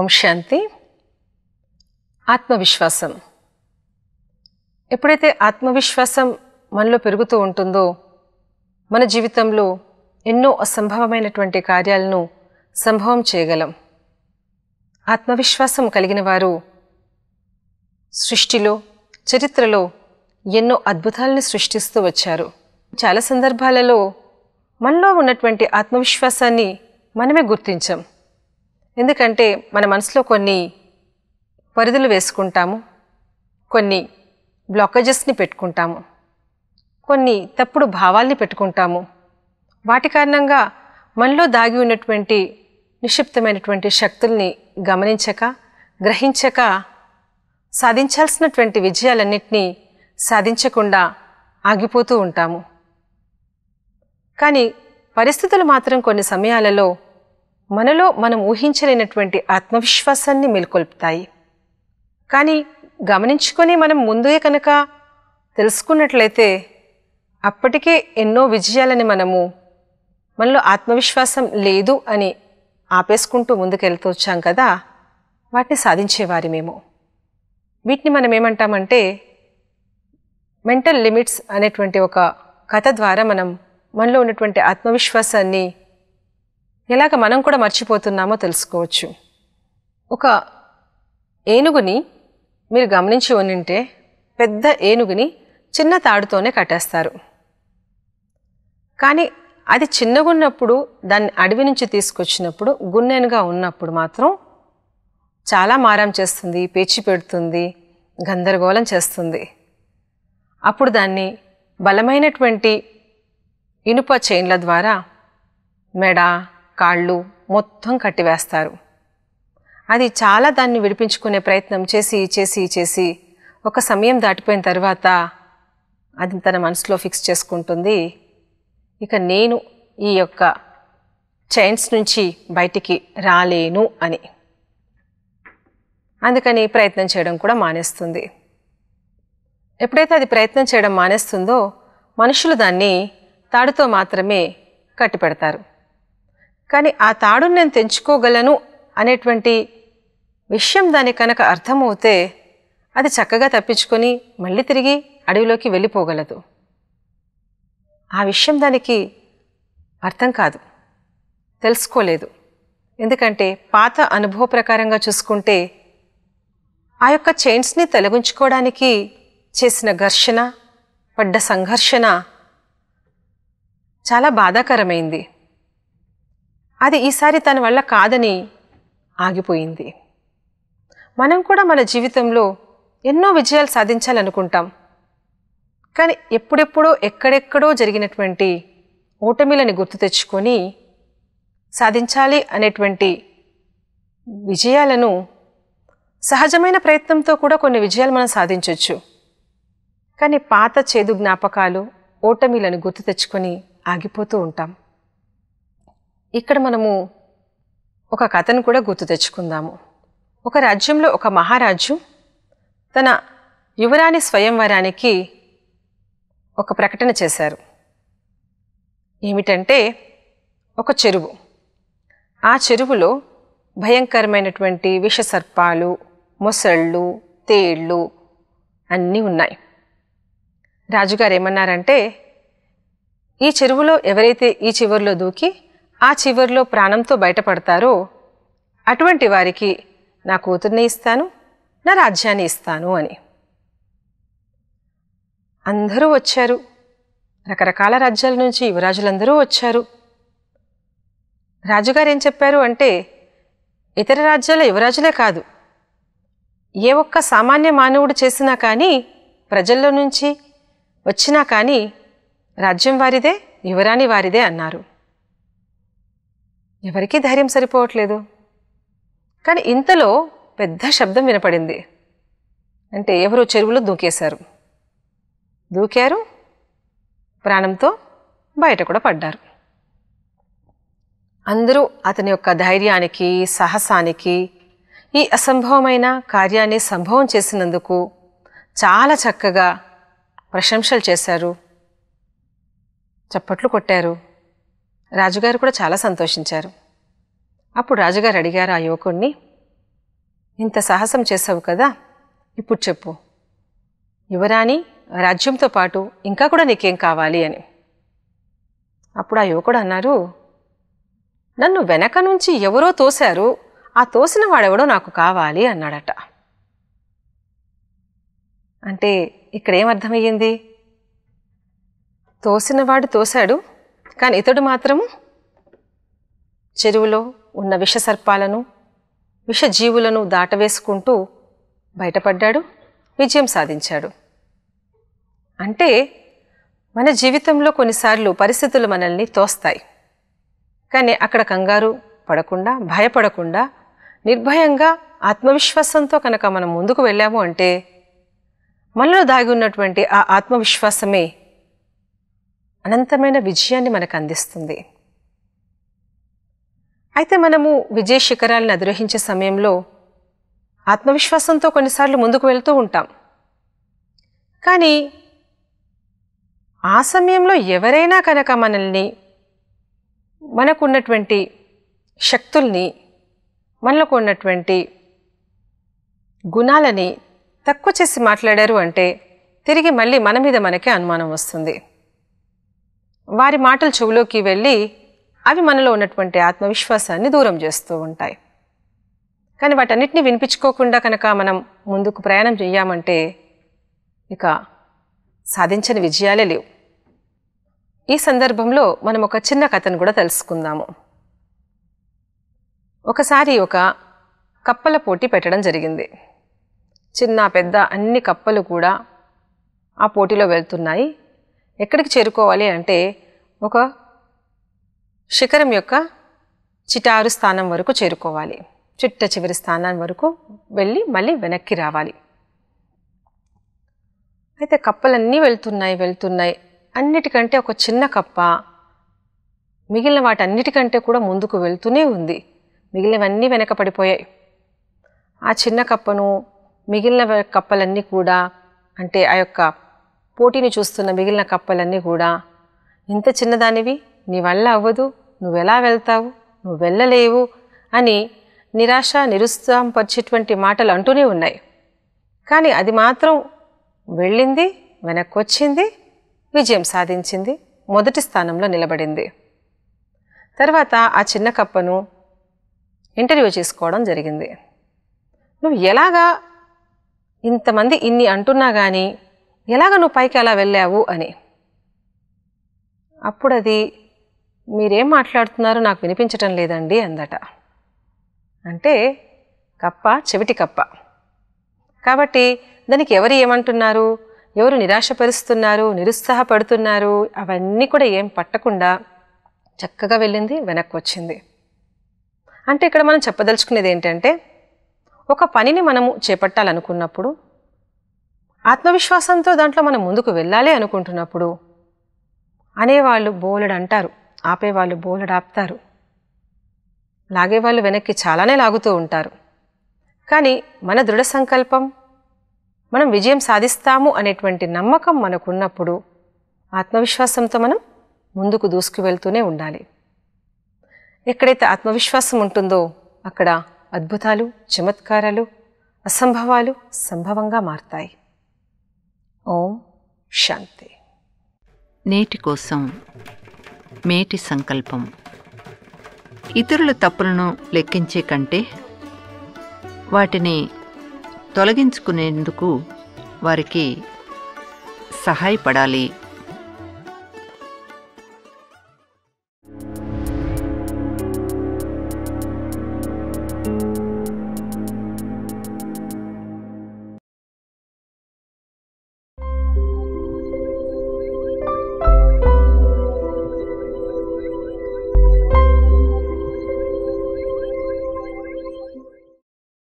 ఓం శాంతి ఆత్మవిశ్వాసం ఎప్పుడైతే ఆత్మవిశ్వాసం మనలో పెరుగుతూ ఉంటుందో మన జీవితంలో ఎన్నో అసంభవమైనటువంటి కార్యాలను సంభవం చేయగలం ఆత్మవిశ్వాసం కలిగిన వారు సృష్టిలో చరిత్రలో ఎన్నో అద్భుతాలను సృష్టిస్తూ వచ్చారు చాలా సందర్భాలలో మనలో ఉన్నటువంటి ఆత్మవిశ్వాసాన్ని మనమే గుర్తించాం ఎందుకంటే మన మనసులో కొన్ని పరిధులు వేసుకుంటాము కొన్ని బ్లాకేజెస్ని పెట్టుకుంటాము కొన్ని తప్పుడు భావాల్ని పెట్టుకుంటాము వాటి కారణంగా మనలో దాగి ఉన్నటువంటి నిక్షిప్తమైనటువంటి శక్తుల్ని గమనించక గ్రహించక సాధించాల్సినటువంటి విజయాలన్నింటినీ సాధించకుండా ఆగిపోతూ ఉంటాము కానీ పరిస్థితులు మాత్రం కొన్ని సమయాలలో మనలో మనం ఊహించలేనటువంటి ఆత్మవిశ్వాసాన్ని మేల్కొల్పుతాయి కానీ గమనించుకొని మనం ముందే కనుక తెలుసుకున్నట్లయితే అప్పటికే ఎన్నో విజయాలని మనము మనలో ఆత్మవిశ్వాసం లేదు అని ఆపేసుకుంటూ ముందుకెళ్తూ వచ్చాం కదా వాటిని సాధించేవారి మేము వీటిని మనం ఏమంటామంటే మెంటల్ లిమిట్స్ అనేటువంటి ఒక కథ ద్వారా మనం మనలో ఉన్నటువంటి ఆత్మవిశ్వాసాన్ని ఎలాగ మనం కూడా మర్చిపోతున్నామో తెలుసుకోవచ్చు ఒక ఏనుగుని మీరు గమనించి ఉంటే పెద్ద ఏనుగుని చిన్న తాడుతోనే కట్టేస్తారు కానీ అది చిన్నగున్నప్పుడు దాన్ని అడవి నుంచి తీసుకొచ్చినప్పుడు గున్నెనుగా ఉన్నప్పుడు మాత్రం చాలా మారం చేస్తుంది పేచి పెడుతుంది గందరగోళం చేస్తుంది అప్పుడు దాన్ని బలమైనటువంటి ఇనుప చైన్ల ద్వారా మెడ కాళ్ళు మొత్తం కట్టివేస్తారు అది చాలా దాన్ని విడిపించుకునే ప్రయత్నం చేసి చేసి చేసి ఒక సమయం దాటిపోయిన తర్వాత అది తన మనసులో ఫిక్స్ చేసుకుంటుంది ఇక నేను ఈ యొక్క చైన్స్ నుంచి బయటికి రాలేను అని అందుకని ప్రయత్నం చేయడం కూడా మానేస్తుంది ఎప్పుడైతే అది ప్రయత్నం చేయడం మానేస్తుందో మనుషులు దాన్ని తాడుతో మాత్రమే కట్టిపెడతారు కానీ ఆ తాడును నేను తెంచుకోగలను అనేటువంటి విషయం దానికి కనుక అర్థమవుతే అది చక్కగా తప్పించుకొని మళ్ళీ తిరిగి అడవిలోకి వెళ్ళిపోగలదు ఆ విషయం దానికి అర్థం కాదు తెలుసుకోలేదు ఎందుకంటే పాత అనుభవ ప్రకారంగా చూసుకుంటే ఆ యొక్క చైన్స్ని తొలగించుకోవడానికి చేసిన ఘర్షణ పడ్డ సంఘర్షణ చాలా బాధాకరమైంది అది ఈసారి తన వల్ల కాదని ఆగిపోయింది మనం కూడా మన జీవితంలో ఎన్నో విజయాలు సాధించాలనుకుంటాం కానీ ఎప్పుడెప్పుడో ఎక్కడెక్కడో జరిగినటువంటి ఓటమిలని గుర్తు తెచ్చుకొని సాధించాలి అనేటువంటి విజయాలను సహజమైన ప్రయత్నంతో కూడా కొన్ని విజయాలు మనం సాధించవచ్చు కానీ పాత చేదు జ్ఞాపకాలు ఓటమిలను గుర్తు తెచ్చుకొని ఆగిపోతూ ఉంటాం ఇక్కడ మనము ఒక కథను కూడా గుర్తు తెచ్చుకుందాము ఒక రాజ్యంలో ఒక మహారాజు తన యువరాణి స్వయంవరానికి ఒక ప్రకటన చేశారు ఏమిటంటే ఒక చెరువు ఆ చెరువులో భయంకరమైనటువంటి విషసర్పాలు మొసళ్ళు తేళ్ళు అన్నీ ఉన్నాయి రాజుగారు ఏమన్నారంటే ఈ చెరువులో ఎవరైతే ఈ చివరిలో దూకి ఆ చివరిలో ప్రాణంతో బయటపడతారో అటువంటి వారికి నా కూతుర్ని ఇస్తాను నా రాజ్యాన్ని ఇస్తాను అని అందరూ వచ్చారు రకరకాల రాజ్యాల నుంచి యువరాజులందరూ వచ్చారు రాజుగారు ఏం చెప్పారు అంటే ఇతర రాజ్యాల యువరాజులే కాదు ఏ ఒక్క సామాన్య మానవుడు చేసినా కానీ ప్రజల్లో నుంచి వచ్చినా కానీ రాజ్యం వారిదే యువరాణి వారిదే అన్నారు ఎవరికీ ధైర్యం సరిపోవట్లేదు కానీ ఇంతలో పెద్ద శబ్దం వినపడింది అంటే ఎవరో చెరువులో దూకేశారు దూకారు ప్రాణంతో బయట కూడా పడ్డారు అందరూ అతని యొక్క ధైర్యానికి సాహసానికి ఈ అసంభవమైన కార్యాన్ని సంభవం చేసినందుకు చాలా చక్కగా ప్రశంసలు చేశారు చప్పట్లు కొట్టారు రాజుగారు కూడా చాలా సంతోషించారు అప్పుడు రాజుగారు అడిగారు ఆ యువకుణ్ణి ఇంత సాహసం చేసావు కదా ఇప్పుడు చెప్పు యువరాణి రాజ్యంతో పాటు ఇంకా కూడా నీకేం కావాలి అని అప్పుడు ఆ యువకుడు అన్నారు నన్ను వెనక నుంచి ఎవరో తోశారు ఆ తోసిన వాడెవడో నాకు కావాలి అన్నాడట అంటే ఇక్కడ ఏం అర్థమయ్యింది తోసినవాడు తోశాడు కానీ ఇతడు మాత్రము చెరువులో ఉన్న విష సర్పాలను విషజీవులను దాటవేసుకుంటూ బయటపడ్డాడు విజయం సాధించాడు అంటే మన జీవితంలో కొన్నిసార్లు పరిస్థితులు మనల్ని తోస్తాయి కానీ అక్కడ కంగారు పడకుండా భయపడకుండా నిర్భయంగా ఆత్మవిశ్వాసంతో కనుక మనం ముందుకు వెళ్ళాము అంటే మనలో దాగి ఉన్నటువంటి ఆ ఆత్మవిశ్వాసమే అనంతమైన విజయాన్ని మనకు అందిస్తుంది అయితే మనము విజయ శిఖరాలను అధిరోహించే సమయంలో ఆత్మవిశ్వాసంతో కొన్నిసార్లు ముందుకు వెళ్తూ ఉంటాం కానీ ఆ సమయంలో ఎవరైనా కనుక మనల్ని మనకున్నటువంటి శక్తుల్ని మనకు ఉన్నటువంటి గుణాలని తక్కువ చేసి మాట్లాడారు అంటే తిరిగి మళ్ళీ మన మీద మనకే అనుమానం వస్తుంది వారి మాటలు చెవులోకి వెళ్ళి అవి మనలో ఉన్నటువంటి ఆత్మవిశ్వాసాన్ని దూరం చేస్తూ ఉంటాయి కానీ వాటన్నిటిని వినిపించుకోకుండా కనుక మనం ముందుకు ప్రయాణం చెయ్యామంటే ఇక సాధించని విజయాలే లేవు ఈ సందర్భంలో మనం ఒక చిన్న కథను కూడా తెలుసుకుందాము ఒకసారి ఒక కప్పల పోటీ పెట్టడం జరిగింది చిన్న పెద్ద అన్ని కప్పలు కూడా ఆ పోటీలో వెళ్తున్నాయి ఎక్కడికి చేరుకోవాలి అంటే ఒక శిఖరం యొక్క చిటారు స్థానం వరకు చేరుకోవాలి చిట్ట చివరి స్థానం వరకు వెళ్ళి మళ్ళీ వెనక్కి రావాలి అయితే కప్పలన్నీ వెళ్తున్నాయి వెళ్తున్నాయి అన్నిటికంటే ఒక చిన్న కప్ప మిగిలిన వాటన్నిటికంటే కూడా ముందుకు వెళ్తూనే ఉంది మిగిలినవన్నీ వెనక పడిపోయాయి ఆ చిన్న కప్పను మిగిలిన వే- కప్పలన్నీ కూడా అంటే ఆ యొక్క పోటీని చూస్తున్న మిగిలిన కప్పలన్నీ కూడా ఇంత చిన్నదానివి నీ వల్ల అవ్వదు నువ్వెలా వెళ్తావు నువ్వు వెళ్ళలేవు అని నిరాశ నిరుత్సాహం పరిచేటువంటి మాటలు అంటూనే ఉన్నాయి కానీ అది మాత్రం వెళ్ళింది వెనక్కి వచ్చింది విజయం సాధించింది మొదటి స్థానంలో నిలబడింది తర్వాత ఆ చిన్న కప్పను ఇంటర్వ్యూ చేసుకోవడం జరిగింది నువ్వు ఎలాగా ఇంతమంది ఇన్ని అంటున్నా కానీ ఎలాగ నువ్వు పైకి అలా వెళ్ళావు అని అప్పుడు అది మీరేం మాట్లాడుతున్నారో నాకు వినిపించటం లేదండి అందట అంటే కప్ప చెవిటి కప్ప కాబట్టి దానికి ఎవరు ఏమంటున్నారు ఎవరు నిరాశపరుస్తున్నారు నిరుత్సాహపడుతున్నారు అవన్నీ కూడా ఏం పట్టకుండా చక్కగా వెళ్ళింది వెనక్కి వచ్చింది అంటే ఇక్కడ మనం చెప్పదలుచుకునేది ఏంటంటే ఒక పనిని మనము చేపట్టాలనుకున్నప్పుడు ఆత్మవిశ్వాసంతో దాంట్లో మనం ముందుకు వెళ్ళాలి అనుకుంటున్నప్పుడు అనేవాళ్ళు బోలెడు అంటారు ఆపేవాళ్ళు బోలెడు ఆపుతారు లాగేవాళ్ళు వెనక్కి చాలానే లాగుతూ ఉంటారు కానీ మన దృఢ సంకల్పం మనం విజయం సాధిస్తాము అనేటువంటి నమ్మకం మనకున్నప్పుడు ఆత్మవిశ్వాసంతో మనం ముందుకు దూసుకు వెళ్తూనే ఉండాలి ఎక్కడైతే ఆత్మవిశ్వాసం ఉంటుందో అక్కడ అద్భుతాలు చమత్కారాలు అసంభవాలు సంభవంగా మారతాయి ఓం శాంతి నేటి కోసం మేటి సంకల్పం ఇతరుల తప్పులను లెక్కించే కంటే వాటిని తొలగించుకునేందుకు వారికి సహాయపడాలి